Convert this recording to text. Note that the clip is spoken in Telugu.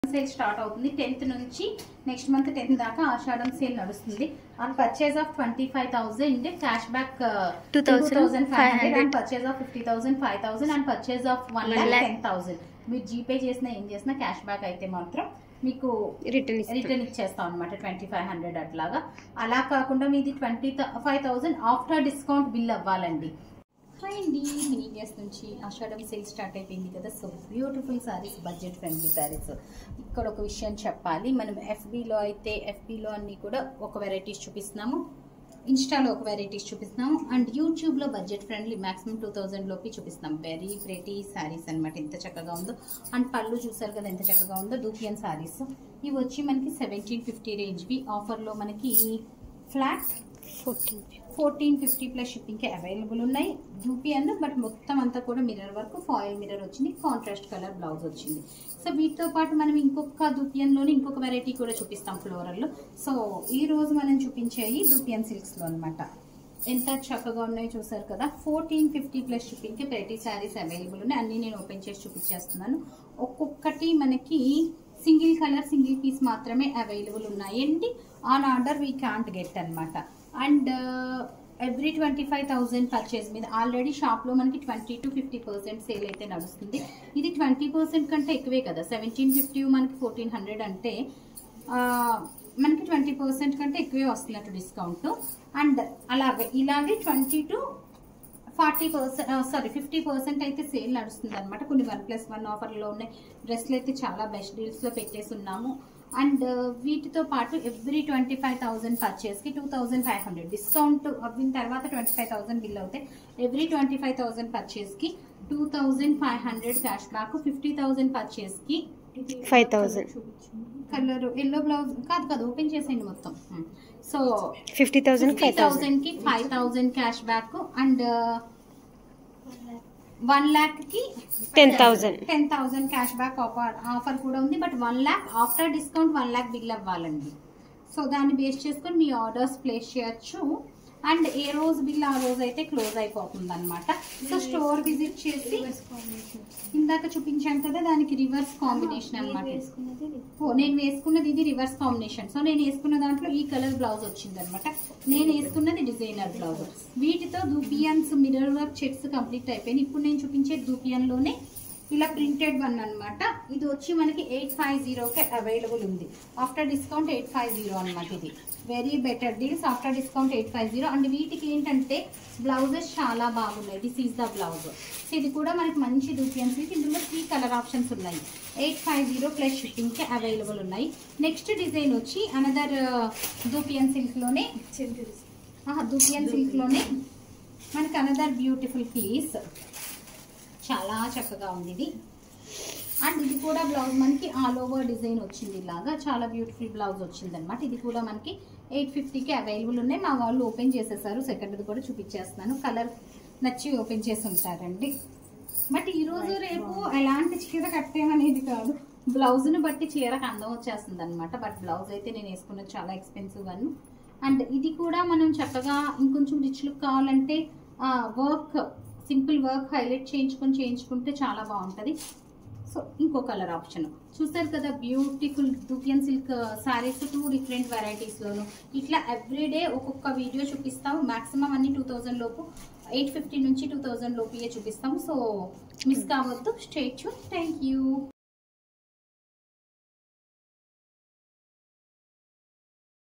సేల్ స్టార్ట్ అవుతుంది టెన్త్ నుంచి నెక్స్ట్ మంత్ టెన్త్ దాకా ఆషాఢం సేల్ నడుస్తుంది on purchase of twenty five thousand cash back 2,500 five hundred and purchase of fifty thousand five thousand and purchase of one One lakh lakh. Ten thousand మీరు జీపే చేసినా ఏం చేసినా క్యాష్ బ్యాక్ అయితే మాత్రం మీకు రిటర్న్ ఇస్తాం రిటర్న్ ఇచ్చేస్తాం అనమాట ట్వంటీ ఫైవ్ హండ్రెడ్ అట్లాగా అలా కాకుండా మీది twenty five thousand after discount bill అవ్వాలండి హాయ్ అండి మినీ గెస్ నుంచి ఆషాఢం సేల్ స్టార్ట్ అయిపోయింది కదా so beautiful saris budget friendly saris ఇక్కడ ఒక విషయం చెప్పాలి మనం ఎఫ్బీలో అయితే ఎఫ్బీలో అన్ని కూడా ఒక వెరైటీస్ చూపిస్తున్నాము ఇన్స్టాలో ఒక వెరైటీస్ చూపిస్తున్నాము అండ్ యూట్యూబ్లో budget friendly maximum two thousand లోకి చూపిస్తున్నాం వెరీ ప్రెటీ శారీస్ అనమాట ఎంత చక్కగా ఉందో అండ్ పళ్ళు చూసారు కదా ఎంత చక్కగా ఉందో డూపియన్ శారీస్ ఇవి వచ్చి మనకి సెవెంటీన్ ఫిఫ్టీ రేంజ్వి ఆఫర్లో మనకి flat fourteen fourteen fifty plus షిప్పింగ్కి అవైలబుల్ ఉన్నాయి యూపీఎన్ బట్ మొత్తం అంతా కూడా మిర్రర్ వరకు ఫాయిల్ మిర్రర్ వచ్చింది కాంట్రాస్ట్ కలర్ బ్లౌజ్ వచ్చింది సో వీటితో పాటు మనం ఇంకొక దూపియన్లోని ఇంకొక వెరైటీ కూడా చూపిస్తాం ఫ్లోరల్లో సో ఈ రోజు మనం చూపించేవి దూపియన్ సిల్క్స్లో అనమాట ఎంత చక్కగా ఉన్నాయో చూసారు కదా ఫోర్టీన్ ఫిఫ్టీ ప్లస్ షిప్పింగ్కి ప్రతి శారీస్ అవైలబుల్ ఉన్నాయి అన్నీ నేను ఓపెన్ చేసి చూపించేస్తున్నాను ఒక్కొక్కటి మనకి సింగిల్ కలర్ సింగిల్ పీస్ మాత్రమే అవైలబుల్ ఉన్నాయండి on order we can't get అనమాట and every twenty five thousand purchase మీద ఆల్రెడీ షాప్లో మనకి twenty to fifty percent sale అయితే నడుస్తుంది ఇది ట్వంటీ పర్సెంట్ కంటే ఎక్కువే కదా సెవెంటీన్ ఫిఫ్టీ మనకి ఫోర్టీన్ హండ్రెడ్ అంటే ఆ, మనకి ట్వంటీ పర్సెంట్ కంటే ఎక్కువే వస్తున్నట్టు డిస్కౌంట్ అండ్ అలాగే ఇలాగే twenty to forty percent sorry fifty percent అయితే సేల్ నడుస్తుంది అనమాట కొన్ని వన్ ప్లస్ వన్ ఆఫర్లో ఉన్నాయి డ్రెస్లు అయితే చాలా బెస్ట్ డీల్స్లో పెట్టేసి ఉన్నాము అండ్ వీటితో పాటు ఎవ్రీ ట్వంటీ ఫైవ్ థౌసండ్ పర్చేస్కి two thousand five hundred discount అవ్విన తర్వాత ట్వంటీ ఫైవ్ థౌసండ్ బిల్ అవుతాయి ఎవ్రీ ట్వంటీ ఫైవ్ థౌసండ్ పర్చేస్కి two thousand five hundred cash back fifty thousand పర్చేస్కి five thousand colour yellow blouse కాదు కాదు ఓపెన్ చేసేయండి మొత్తం so fifty thousand fifty five thousand thousand కి five thousand cash back and one lakh కి ten thousand ten thousand cash back offer offer కూడా ఉంది but one lakh after discount one lakh bill అవ్వాలండి సో దాన్ని బేస్ చేసుకొని మీ ఆర్డర్స్ ప్లేస్ చేయొచ్చు అండ్ ఏ రోజు బిల్ ఆ రోజు అయితే క్లోజ్ అయిపోతుంది అనమాట సో స్టోర్ విజిట్ చేసి ఇందాక చూపించాను కదా దానికి రివర్స్ కాంబినేషన్ అనమాట ఓ నేను వేసుకున్నది ఇది రివర్స్ కాంబినేషన్ సో నేను వేసుకున్న దాంట్లో ఈ కలర్ బ్లౌజ్ వచ్చింది అనమాట నేను వేసుకున్నది డిజైనర్ బ్లౌజ్ వీటితో dupions mirror work checks complete అయిపోయింది ఇప్పుడు నేను చూపించే దూపియన్లోనే ఇలా ప్రింటెడ్ వన్ అన్నమాట ఇది వచ్చి మనకి ఎయిట్ ఫైవ్ జీరోకే అవైలబుల్ ఉంది after discount eight five zero అనమాట ఇది very better deals after discount eight five zero and వీటికి ఏంటంటే బ్లౌజెస్ చాలా బాగున్నాయి this is the blouse so ఇది కూడా మనకి మంచి దూపియన్స్ ఇందులో త్రీ కలర్ ఆప్షన్స్ ఉన్నాయి ఎయిట్ ఫైవ్ జీరో ప్లస్ షిప్పింగ్కి అవైలబుల్ ఉన్నాయి నెక్స్ట్ డిజైన్ వచ్చి అనదర్ దూపియన్ సిల్క్లోనే దూపియన్ సిల్క్లోనే మనకి అనదర్ బ్యూటిఫుల్ పీస్ చాలా చక్కగా ఉంది ఇది అండ్ ఇది కూడా బ్లౌజ్ మనకి ఆల్ ఓవర్ డిజైన్ వచ్చింది ఇలాగా చాలా బ్యూటిఫుల్ బ్లౌజ్ వచ్చింది అనమాట ఇది కూడా మనకి ఎయిట్ ఫిఫ్టీకి అవైలబుల్ ఉన్నాయి మా వాళ్ళు ఓపెన్ చేసేసారు సెకండ్ది కూడా చూపించేస్తున్నాను కలర్ నచ్చి ఓపెన్ చేసి ఉంటారండి బట్ ఈ రోజు రేపు ఎలాంటి చీర కట్టేమనేది కాదు బ్లౌజ్ని బట్టి చీరకు అందం వచ్చేస్తుంది అనమాట బట్ బ్లౌజ్ అయితే నేను వేసుకున్నది చాలా ఎక్స్పెన్సివ్ అను అండ్ ఇది కూడా మనం చక్కగా ఇంకొంచెం రిచ్ లుక్ కావాలంటే వర్క్ సింపుల్ వర్క్ హైలైట్ చేయించుకొని చేయించుకుంటే చాలా బాగుంటుంది సో ఇంకో కలర్ ఆప్షన్ చూసారు కదా beautiful dupion silk sarees two different వెరైటీస్లోను ఇట్లా ఎవ్రీడే ఒక్కొక్క వీడియో చూపిస్తాము మాక్సిమం అన్ని టూ థౌజండ్ లోపు ఎయిట్ ఫిఫ్టీ నుంచి టూ థౌజండ్ లోపు చూపిస్తాము సో మిస్ కావద్దు స్టేట్ థ్యాంక్ యూ